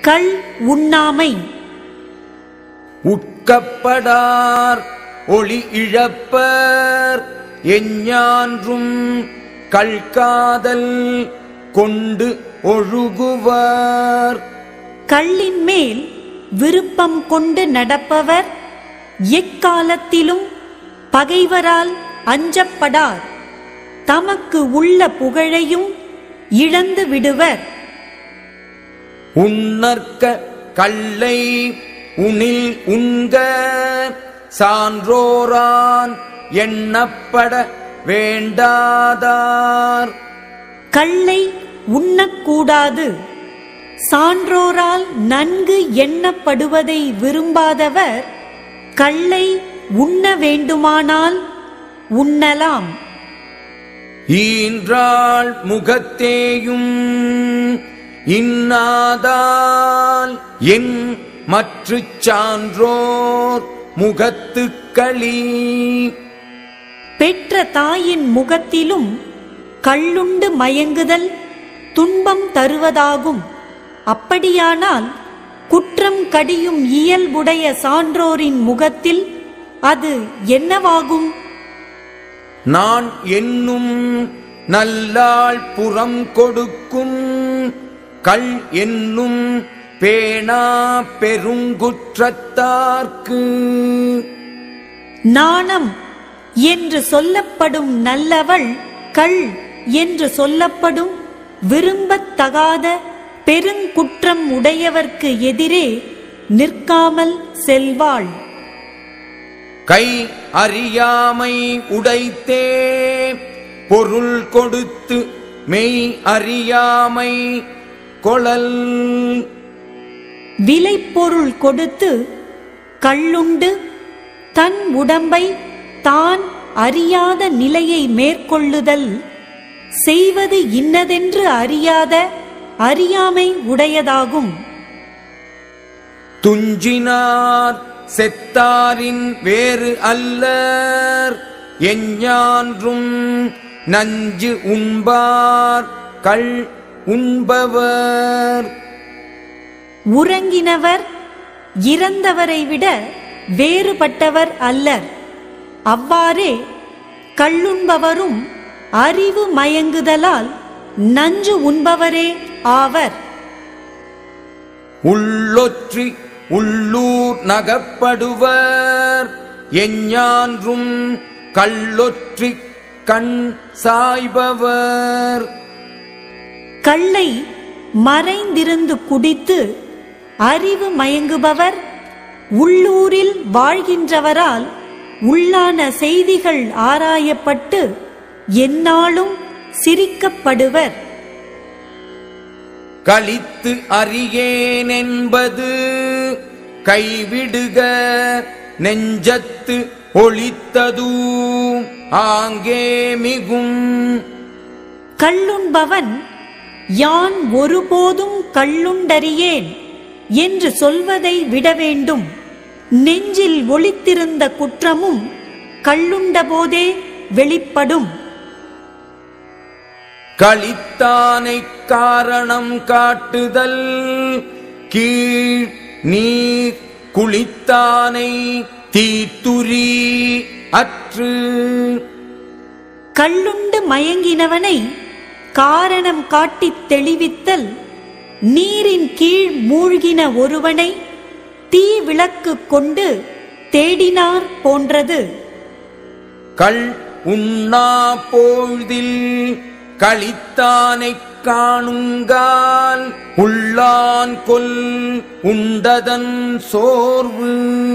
கள் உண்ணாமை உட்கப்படார் ஒளி இழப்பர் எஞ்ஞான்றும் கள்காதல் கொண்டு ஒழுகுவார் கள்ளின் மேல் விருப்பம் கொண்டு நடப்பவர் எக்காலத்திலும் பகைவரால் அஞ்சப்படார் தமக்கு உள்ள புகழையும் இழந்து விடுவர் உன்னற்க கல்லை உனில் உண்க சான்றோரான் எண்ணப்பட வேண்டாதார் கள்ளை உண்ணக்கூடாது சான்றோரால் நன்கு எண்ணப்படுவதை விரும்பாதவர் கள்ளை உண்ண வேண்டுமானால் உண்ணலாம் ஈன்றாள் முகத்தேயும் இன்னாதால் என் மற்று சான்றோர் முகத்துக்களி பெற்ற தாயின் முகத்திலும் கள்ளுண்டு மயங்குதல் துன்பம் தருவதாகும் அப்படியானால் குற்றம் கடியும் இயல்புடைய சான்றோரின் முகத்தில் அது என்னவாகும் நான் என்னும் நல்லாள் புறம் கொடுக்கும் கள் என்னும் பேணா பெருங்குற்றத்தார்க்கு நாணம் என்று சொல்லப்படும் நல்லவள் கள் என்று சொல்லப்படும் விரும்பத்தகாத பெருங்குற்றம் உடையவர்க்கு எதிரே நிற்காமல் செல்வாள் கை அறியாமை உடைத்தே பொருள் கொடுத்து மெய் அறியாமை கொளல் விலைப்பொருள் கொடுத்து கள்ளுண்டு தன் உடம்பை தான் அறியாத நிலையை மேற்கொள்ளுதல் செய்வது இன்னதென்று அறியாத அறியாமை உடையதாகும் துஞ்சினார் செத்தாரின் வேறு அல்லர் எஞ்ஞான்றும் நஞ்சு உண்பார் கள் உண்பவர் உறங்கினவர் இறந்தவரை விட வேறுபட்டவர் அல்லர் அவ்வாறே கள்ளுண்பவரும் அறிவு மயங்குதலால் நஞ்சு உண்பவரே ஆவர் உள்ளொற்றி உள்ளூர் நகப்படுவர் எஞ்ஞான்றும் கள்ளொற்றி கண் சாய்பவர் கள்ளை மறைந்திருந்து குடித்து அறிவு மயங்குபவர் உள்ளூரில் வாழ்கின்றவரால் உள்ளான செய்திகள் ஆராயப்பட்டு எந்நாளும் சிரிக்கப்படுவர் கழித்து அறியேன் என்பது கைவிடுக நெஞ்சத்து ஒளித்ததூம் ஆங்கே மிகும் கள்ளுண்பவன் யான் ஒருபோதும் கள்ளுண்டறியேன் என்று சொல்வதை விட வேண்டும் நெஞ்சில் ஒளித்திருந்த குற்றமும் கள்ளுண்டபோதே வெளிப்படும் களித்தானை காரணம் காட்டுதல் கீழ் நீர் குளித்தானை தீத்துரி அற்று கள்ளுண்டு மயங்கினவனை காரணம் காட்டித் தெளிவித்தல் நீரின் கீழ் மூழ்கின ஒருவனை தீ விளக்கு கொண்டு தேடினார் போன்றது கள் உண்ணா பொழுதில் களித்தானைக் காணுங்கால் உள்ளான் கொல் உண்டதன் சோர்வு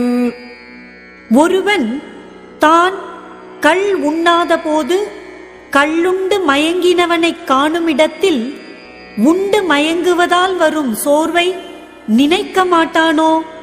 ஒருவன் தான் கள் உண்ணாதபோது கள்ளுண்டு மயங்கினவனைக் காணுமிடத்தில் உண்டு மயங்குவதால் வரும் சோர்வை நினைக்க மாட்டானோ